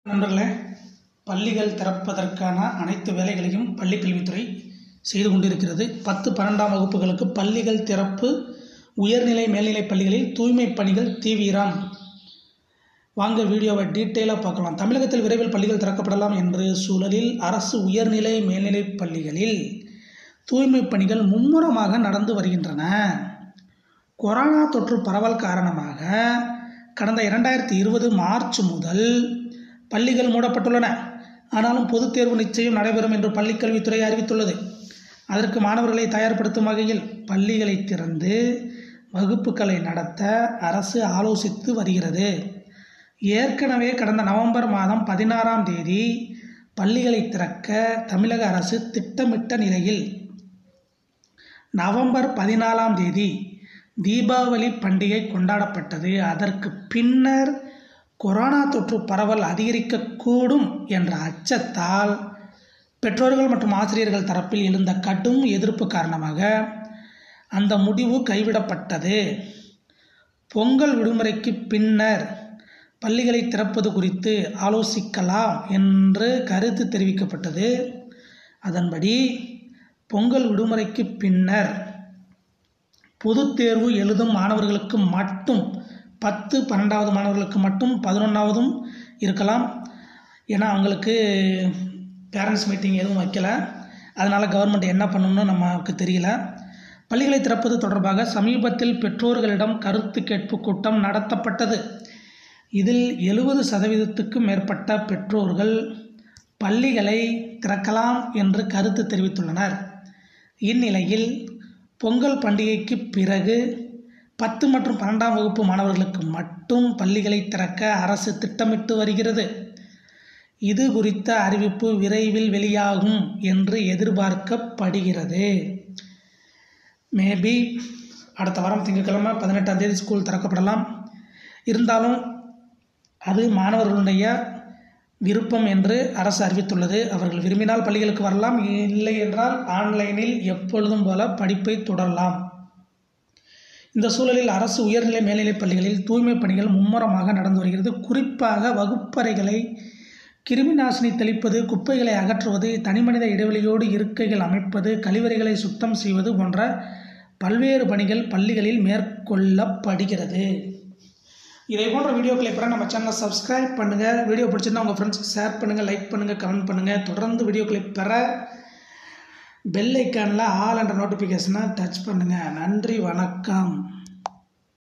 நண்பர்களே பள்ளிகள் திறப்பதற்கான அனைத்து வேலைகளையும் பள்ளிக்கல்வித்துறை செய்து கொண்டிருக்கிறது பத்து பன்னெண்டாம் வகுப்புகளுக்கு பள்ளிகள் திறப்பு உயர்நிலை மேல்நிலைப் பள்ளிகளில் தூய்மைப் பணிகள் தீவிரம் வாங்க வீடியோவை டீட்டெயிலாக பார்க்கலாம் தமிழகத்தில் விரைவில் பள்ளிகள் திறக்கப்படலாம் என்று சூழலில் அரசு உயர்நிலை மேல்நிலைப் பள்ளிகளில் தூய்மைப் பணிகள் மும்முரமாக நடந்து வருகின்றன கொரோனா தொற்று பரவல் காரணமாக கடந்த இரண்டாயிரத்தி இருபது மார்ச் முதல் பள்ளிகள் மூடப்பட்டுள்ளன ஆனாலும் பொதுத் தேர்வு நிச்சயம் நடைபெறும் என்று பள்ளிக்கல்வித்துறை அறிவித்துள்ளது அதற்கு மாணவர்களை தயார்படுத்தும் வகையில் பள்ளிகளை திறந்து வகுப்புகளை நடத்த அரசு ஆலோசித்து வருகிறது ஏற்கனவே கடந்த நவம்பர் மாதம் பதினாறாம் தேதி பள்ளிகளை திறக்க தமிழக அரசு திட்டமிட்ட நிலையில் நவம்பர் பதினாலாம் தேதி தீபாவளி பண்டிகை கொண்டாடப்பட்டது அதற்கு பின்னர் கொரோனா தொற்று பரவல் அதிகரிக்கக்கூடும் என்ற அச்சத்தால் பெற்றோர்கள் மற்றும் ஆசிரியர்கள் தரப்பில் எழுந்த கடும் எதிர்ப்பு காரணமாக அந்த முடிவு கைவிடப்பட்டது பொங்கல் விடுமுறைக்கு பின்னர் பள்ளிகளை திறப்பது குறித்து ஆலோசிக்கலாம் என்று கருத்து தெரிவிக்கப்பட்டது அதன்படி பொங்கல் விடுமுறைக்கு பின்னர் பொதுத் தேர்வு எழுதும் மாணவர்களுக்கு மட்டும் பத்து பன்னெண்டாவது மாணவர்களுக்கு மட்டும் பதினொன்றாவதும் இருக்கலாம் ஏன்னா அவங்களுக்கு பேரண்ட்ஸ் மீட்டிங் எதுவும் வைக்கல அதனால் கவர்மெண்ட் என்ன பண்ணணும்னு நமக்கு தெரியல பள்ளிகளை திறப்பது தொடர்பாக சமீபத்தில் பெற்றோர்களிடம் கருத்து கேட்பு கூட்டம் நடத்தப்பட்டது இதில் எழுபது சதவீதத்துக்கும் மேற்பட்ட பெற்றோர்கள் பள்ளிகளை திறக்கலாம் என்று கருத்து தெரிவித்துள்ளனர் இந்நிலையில் பொங்கல் பண்டிகைக்கு பிறகு பத்து மற்றும் பன்னெண்டாம் வகுப்பு மாணவர்களுக்கு மட்டும் பள்ளிகளை திறக்க அரசு திட்டமிட்டு வருகிறது இது குறித்த அறிவிப்பு விரைவில் வெளியாகும் என்று எதிர்பார்க்கப்படுகிறது மேபி அடுத்த வாரம் திங்கட்கிழமை பதினெட்டாம் தேதி ஸ்கூல் திறக்கப்படலாம் இருந்தாலும் அது மாணவர்களுடைய விருப்பம் என்று அரசு அறிவித்துள்ளது அவர்கள் விரும்பினால் பள்ளிகளுக்கு வரலாம் இல்லை என்றால் ஆன்லைனில் எப்பொழுதும் போல படிப்பை தொடரலாம் இந்த சூழலில் அரசு உயர்நிலை மேல்நிலைப் பள்ளிகளில் தூய்மை பணிகள் மும்முரமாக நடந்து வருகிறது குறிப்பாக வகுப்பறைகளை கிருமி நாசினி தெளிப்பது குப்பைகளை அகற்றுவது தனிமனித இடைவெளியோடு இருக்கைகள் அமைப்பது கழிவறைகளை சுத்தம் செய்வது போன்ற பல்வேறு பணிகள் பள்ளிகளில் மேற்கொள்ளப்படுகிறது இதே போன்ற வீடியோக்களை பெற நம்ம சேனலை சப்ஸ்கிரைப் பண்ணுங்கள் வீடியோ பிடிச்சிருந்தா உங்கள் ஃப்ரெண்ட்ஸ்க்கு ஷேர் பண்ணுங்கள் லைக் பண்ணுங்கள் கமெண்ட் பண்ணுங்கள் தொடர்ந்து வீடியோக்களை பெற பெல் ஐக்கானில் ஆல் என்ற நோட்டிஃபிகேஷனை டச் பண்ணுங்கள் நன்றி வணக்கம்